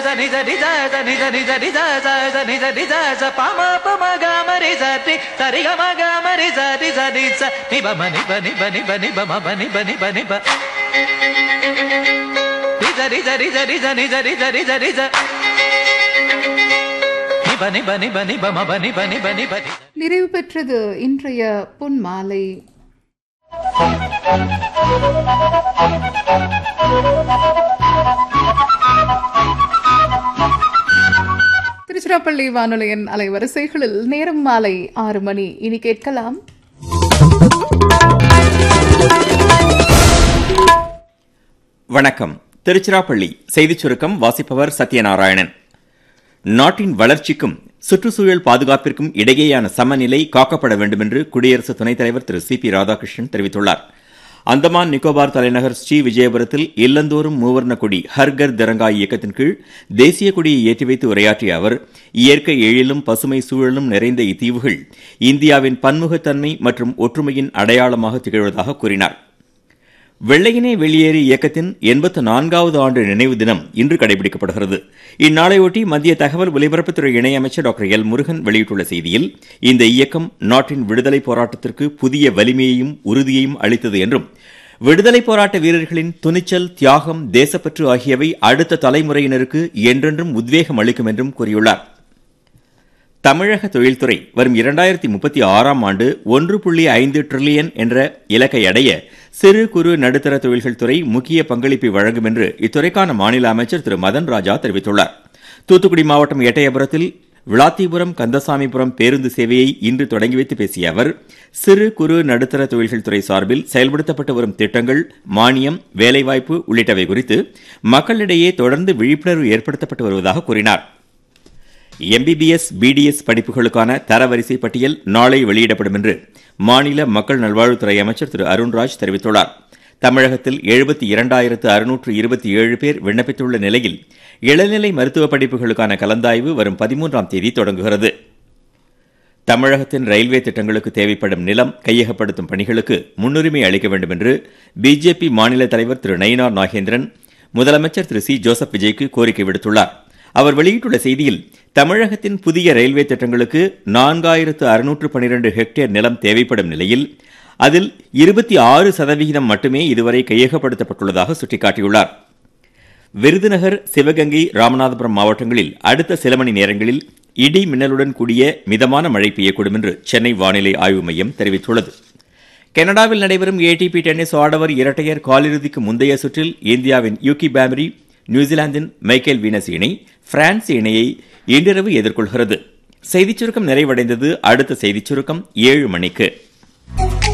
சனி சனி ச சனி சனி சனி ச ச சனி சனி ச ச பம பம கம ரி ச ரி சரி கம கம ரி ச ரி ச ரி ச நி ப ம நி ப நி ப நி ப நி ப ம ப நி ப நி ப நி ப ரி ச ரி ச ரி ச ரி ச நி ச ரி ச ரி ச ரி ச நி ப நி ப நி ப நி ப ம ப நி ப நி ப நி ப நி நிறைவு பெற்றது இன்றைய பொன் மாலை திருச்சிராப்பள்ளி வானொலியின் அலைவரிசைகளில் நேரம் மாலை ஆறு மணி இனி கேட்கலாம் வணக்கம் திருச்சிராப்பள்ளி செய்திச் சுருக்கம் வாசிப்பவர் சத்யநாராயணன் நாட்டின் வளர்ச்சிக்கும் சுற்றுச்சூழல் பாதுகாப்பிற்கும் இடையேயான சமநிலை காக்கப்பட வேண்டும் என்று குடியரசு துணைத் தலைவர் திரு சி பி ராதாகிருஷ்ணன் தெரிவித்துள்ளார் அந்தமான் நிக்கோபார் தலைநகர் ஸ்ரீ விஜயபுரத்தில் இல்லந்தோறும் மூவர்ண கொடி ஹர்கர் திரங்கா இயக்கத்தின் கீழ் தேசிய கொடியை ஏற்றி வைத்து உரையாற்றிய அவர் இயற்கை எழிலும் பசுமை சூழலும் நிறைந்த இத்தீவுகள் இந்தியாவின் பன்முகத்தன்மை மற்றும் ஒற்றுமையின் அடையாளமாக திகழ்வதாக கூறினார் வெள்ளையனே வெளியேறு இயக்கத்தின் எண்பத்து நான்காவது ஆண்டு நினைவு தினம் இன்று கடைபிடிக்கப்படுகிறது இந்நாளையொட்டி மத்திய தகவல் ஒலிபரப்புத்துறை இணையமைச்சர் டாக்டர் எல் முருகன் வெளியிட்டுள்ள செய்தியில் இந்த இயக்கம் நாட்டின் விடுதலை போராட்டத்திற்கு புதிய வலிமையையும் உறுதியையும் அளித்தது என்றும் விடுதலை போராட்ட வீரர்களின் துணிச்சல் தியாகம் தேசப்பற்று ஆகியவை அடுத்த தலைமுறையினருக்கு என்றென்றும் உத்வேகம் அளிக்கும் என்றும் கூறியுள்ளார் தமிழக தொழில்துறை வரும் இரண்டாயிரத்தி முப்பத்தி ஆறாம் ஆண்டு ஒன்று புள்ளி ஐந்து டிரில்லியன் என்ற இலக்கை அடைய சிறு குறு நடுத்தர தொழில்கள் துறை முக்கிய பங்களிப்பை வழங்கும் என்று இத்துறைக்கான மாநில அமைச்சர் திரு மதன் ராஜா தெரிவித்துள்ளார் தூத்துக்குடி மாவட்டம் எட்டயபுரத்தில் விளாத்திபுரம் கந்தசாமிபுரம் பேருந்து சேவையை இன்று தொடங்கி வைத்து பேசிய அவர் சிறு குறு நடுத்தர தொழில்கள் துறை சார்பில் செயல்படுத்தப்பட்டு வரும் திட்டங்கள் மானியம் வேலைவாய்ப்பு உள்ளிட்டவை குறித்து மக்களிடையே தொடர்ந்து விழிப்புணர்வு ஏற்படுத்தப்பட்டு வருவதாக கூறினார் எம்பிபிஎஸ் பிடிஎஸ் படிப்புகளுக்கான தரவரிசை பட்டியல் நாளை வெளியிடப்படும் என்று மாநில மக்கள் நல்வாழ்வுத்துறை அமைச்சர் திரு அருண்ராஜ் தெரிவித்துள்ளார் தமிழகத்தில் எழுபத்தி இரண்டாயிரத்து அறுநூற்று இருபத்தி ஏழு பேர் விண்ணப்பித்துள்ள நிலையில் இளநிலை மருத்துவ படிப்புகளுக்கான கலந்தாய்வு வரும் பதிமூன்றாம் தேதி தொடங்குகிறது தமிழகத்தின் ரயில்வே திட்டங்களுக்கு தேவைப்படும் நிலம் கையகப்படுத்தும் பணிகளுக்கு முன்னுரிமை அளிக்க வேண்டும் என்று பிஜேபி மாநில தலைவர் திரு நயினார் நாகேந்திரன் முதலமைச்சர் திரு சி ஜோசப் விஜய்க்கு கோரிக்கை விடுத்துள்ளார் அவர் வெளியிட்டுள்ள செய்தியில் தமிழகத்தின் புதிய ரயில்வே திட்டங்களுக்கு நான்காயிரத்து அறுநூற்று பனிரெண்டு ஹெக்டேர் நிலம் தேவைப்படும் நிலையில் அதில் இருபத்தி ஆறு சதவிகிதம் மட்டுமே இதுவரை கையகப்படுத்தப்பட்டுள்ளதாக சுட்டிக்காட்டியுள்ளார் விருதுநகர் சிவகங்கை ராமநாதபுரம் மாவட்டங்களில் அடுத்த சில மணி நேரங்களில் இடி மின்னலுடன் கூடிய மிதமான மழை பெய்யக்கூடும் என்று சென்னை வானிலை ஆய்வு மையம் தெரிவித்துள்ளது கனடாவில் நடைபெறும் ஏடிபி டென்னிஸ் ஆடவர் இரட்டையர் காலிறுதிக்கு முந்தைய சுற்றில் இந்தியாவின் யூகி பாமரி நியூசிலாந்தின் மைக்கேல் வீனஸ் இணை பிரான்ஸ் இணையை இன்றிரவு எதிர்கொள்கிறது செய்திச் சுருக்கம் நிறைவடைந்தது அடுத்த செய்திச் சுருக்கம் ஏழு மணிக்கு